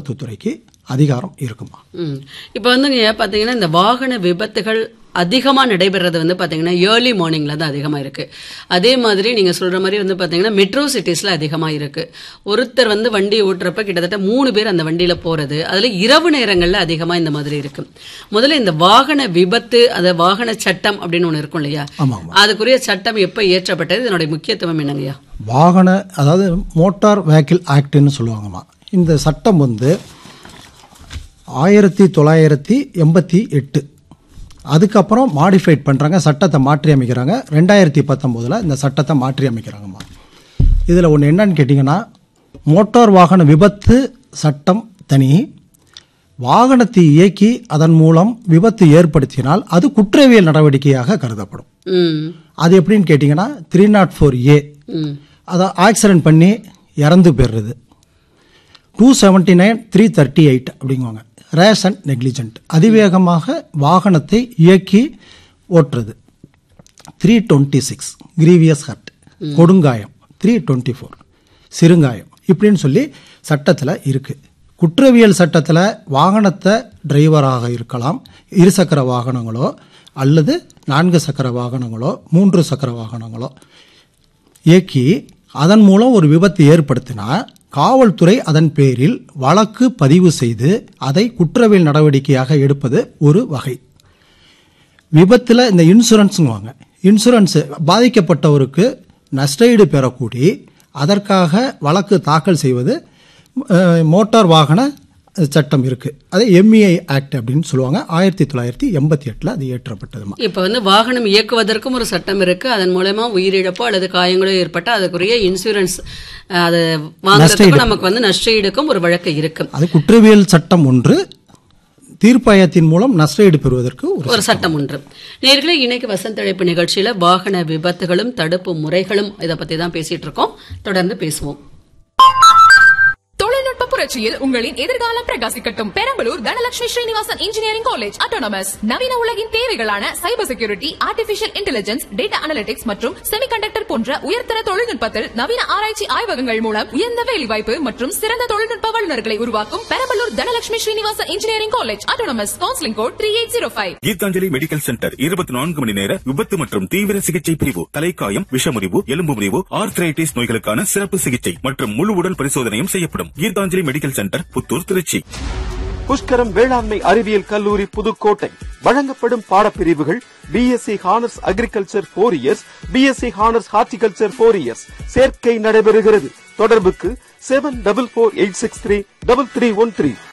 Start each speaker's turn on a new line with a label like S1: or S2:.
S1: போக்குவரத்து துறைக்கு அதிகாரம் இருக்குமா
S2: ம். இப்ப வந்துங்க பாத்தீங்கன்னா இந்த வாகன விபத்துகள் அதிகமா நடைபெறது வந்து பாத்தீங்கன்னா ஏர்லி மார்னிங்ல தான் அதிகமா இருக்கு அதே மாதிரி நீங்க சொல்ற மாதிரி வந்து பாத்தீங்கன்னா மெட்ரோ சிட்டிஸ்ல அதிகமா இருக்கு ஒருத்தர் வந்து வண்டி ஓட்டுறப்ப கிட்டத்தட்ட மூணு பேர் அந்த வண்டியில போறது அதுல இரவு நேரங்கள்ல அதிகமா இந்த மாதிரி இருக்கு முதல்ல இந்த வாகன விபத்து அத வாகன சட்டம் அப்படின்னு ஒண்ணு இருக்கும் இல்லையா
S1: ஆமாம்
S2: அதுக்குரிய சட்டம் எப்ப இயற்றப்பட்டது இதனுடைய முக்கியத்துவம் என்னங்கய்யா
S1: வாகன அதாவது மோட்டார் வெஹிக்கிள் ஆக்ட்னு சொல்லுவாங்கம்மா இந்த சட்டம் வந்து ஆயிரத்தி தொள்ளாயிரத்தி எண்பத்தி எட்டு அதுக்கப்புறம் மாடிஃபைட் பண்ணுறாங்க சட்டத்தை மாற்றி அமைக்கிறாங்க ரெண்டாயிரத்தி பத்தொம்போதில் இந்த சட்டத்தை மாற்றி அமைக்கிறாங்கம்மா இதில் ஒன்று என்னன்னு கேட்டிங்கன்னா மோட்டார் வாகன விபத்து சட்டம் தனி வாகனத்தை இயக்கி அதன் மூலம் விபத்து ஏற்படுத்தினால் அது குற்றவியல் நடவடிக்கையாக கருதப்படும்
S2: ம்
S1: அது எப்படின்னு கேட்டிங்கன்னா த்ரீ நாட் ஃபோர் ஏ
S2: ம்
S1: அதை ஆக்சிடென்ட் பண்ணி இறந்து போயிடுறது two seventy nine three thirty eight அப்படிங்குவாங்க ரேஷ் அண்ட் நெக்லிஜென்ட் அதிவேகமாக வாகனத்தை இயக்கி ஓட்டுறது three twenty six grievous hurt கொடுங்காயம் த்ரீ டுவெண்ட்டி ஃபோர் சிறுங்காயம் இப்படின்னு சொல்லி சட்டத்தில் இருக்குது குற்றவியல் சட்டத்தில் வாகனத்தை டிரைவராக இருக்கலாம் இருசக்கர வாகனங்களோ அல்லது நான்கு சக்கர வாகனங்களோ மூன்று சக்கர வாகனங்களோ இயக்கி அதன் மூலம் ஒரு விபத்து ஏற்படுத்தினா காவல்துறை அதன் பேரில் வழக்கு பதிவு செய்து அதை குற்றவியல் நடவடிக்கையாக எடுப்பது ஒரு வகை விபத்தில் இந்த இன்சூரன்ஸுங்குவாங்க இன்சூரன்ஸ் பாதிக்கப்பட்டவருக்கு நஷ்டஈடு பெறக்கூடி அதற்காக வழக்கு தாக்கல் செய்வது அஹ், மோட்டார் வாகன சட்டம் இருக்கு அது எம்இஐ ஆக்ட் அப்படின்னு சொல்லுவாங்க ஆயிரத்தி தொள்ளாயிரத்தி எண்பத்தி எட்டில் அது இயற்றப்பட்டதுமா
S2: இப்ப வந்து வாகனம் இயக்குவதற்கும் ஒரு சட்டம் இருக்கு அதன் மூலமா உயிரிழப்போ அல்லது காயங்களோ ஏற்பட்டா அதுக்குரிய இன்சூரன்ஸ் அஹ், அது வாங்குறதுக்கும் நமக்கு வந்து நஷ்டஈடுக்கும் ஒரு வழக்கு இருக்கு
S1: அது குற்றவியல் சட்டம் ஒன்று தீர்ப்பாயத்தின் மூலம் நஷ்டஈடு பெறுவதற்கு ஒரு
S2: ஒரு சட்டம் ஒன்று நேர்களே இன்னைக்கு வசந்த அழைப்பு நிகழ்ச்சியில வாகன விபத்துகளும் தடுப்பு முறைகளும் இத பத்தி தான் பேசிட்டு இருக்கோம் தொடர்ந்து பேசுவோம்
S3: தொழில்நுட்ப புரட்சியில் உங்களின் எதிர்காலம் பிரகாசிக்கட்டும் Perambalur Dhanalakshmi Srinivasan engineering college autonomous நவீன உலகின் தேவைகளான cyber security artificial intelligence data analytics மற்றும் செமிகண்டக்டர் போன்ற உயர்தர தொழில்நுட்பத்தில் நவீன ஆராய்ச்சி ஆய்வகங்கள் மூலம் உயர்ந்த வேலைவாய்ப்பு மற்றும் சிறந்த தொழில்நுட்ப வல்லுநர்களை உருவாக்கும் Perambalur Dhanalakshmi Srinivasan engineering college autonomous counselling code three eight zero five
S4: Geethanjali medical centre இருபத்தி நான்கு மணி நேர விபத்து மற்றும் தீவிர சிகிச்சை பிரிவு தலைக்காயம் விஷமுறிவு எலும்பு முறிவு ஆர்த்ரைட்டிஸ் நோய்களுக்கான சிறப்பு சிகிச்சை மற்றும் முழு உடல் பரிசோதனையும் செய்யப்படும் கீதாஞ்சலி மெடிக்கல் சென்டர் புத்தூர் திருச்சி
S5: புஷ்கரம் வேளாண்மை அறிவியல் கல்லூரி புதுக்கோட்டை வழங்கப்படும் பாடப்பிரிவுகள் B Sc honours agriculture four years B Sc honours horticulture four years சேர்க்கை நடைபெறுகிறது தொடர்புக்கு seven double four eight six three double three one three